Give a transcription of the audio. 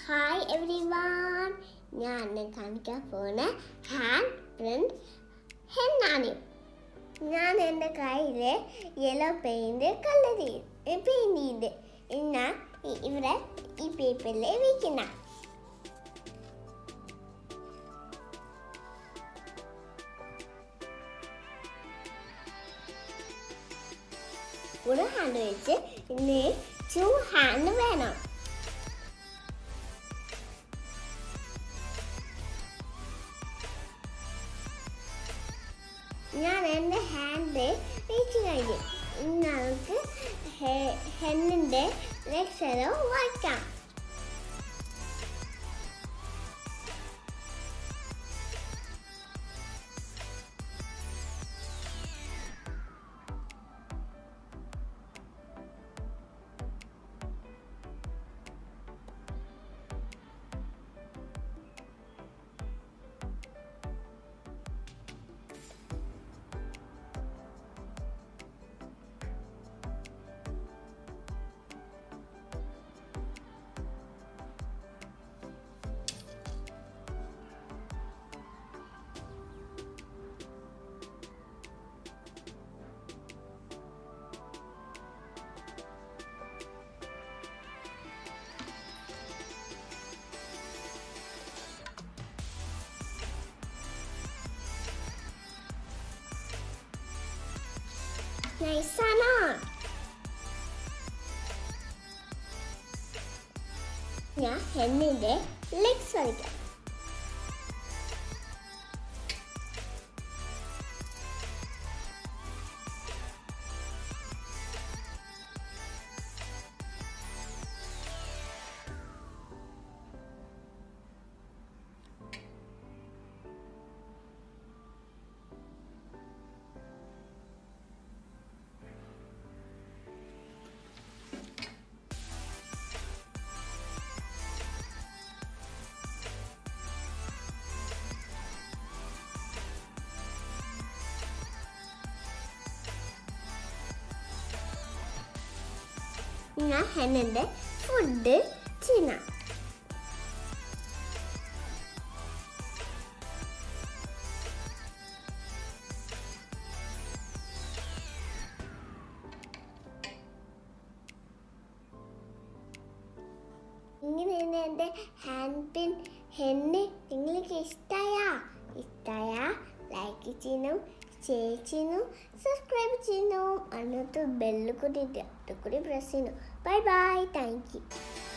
hi every one ഞാൻ ഇന്ന് കാണിക്കാൻ പോകുന്ന ഹാൻഡ് പ്രിന്റ് ഹെന്നാണ് ഞാൻ എൻ്റെ കയ്യിൽ യെല്ലോ പെയിൻറ് കളർ ചെയ്ത് പെയിൻറ് ചെയ്ത് ഇന്ന് ഇവിടെ ഈ പേപ്പറിൽ വയ്ക്കുന്ന ഒരു ഹാൻഡ് വെച്ച് ഇന്ന് ടു ഹാൻഡ് വേണം ഞാൻ എൻ്റെ ഹാൻഡ് വെച്ച് കഴിഞ്ഞു ഇനി നമുക്ക് ഹെന്നിൻ്റെ ലെക്ചറും വായിക്കാം നൈസാണോ ഞാൻ ഹെന്നിൻ്റെ ലെഗ്സ് വരയ്ക്കാം ഞാൻ ഹെന്നിൻ്റെ ഫുഡ് ചെയ്യാം ഇങ്ങനെയാണ് എൻ്റെ ഹാൻഡ് പിൻ ഹെന്ന് നിങ്ങൾക്ക് ഇഷ്ടമായ ഇഷ്ടമായ ലൈക്ക് ചെയ്യണം ഷെയർ ചെയ്യണം സബ്സ്ക്രൈബ് ചെയ്യണം എന്നിട്ട് ബെല്ല് കൂടി ഉണ്ട് അത് കൂടി പ്രസ് ചെയ്യണം ബൈ ബൈ താങ്ക് യു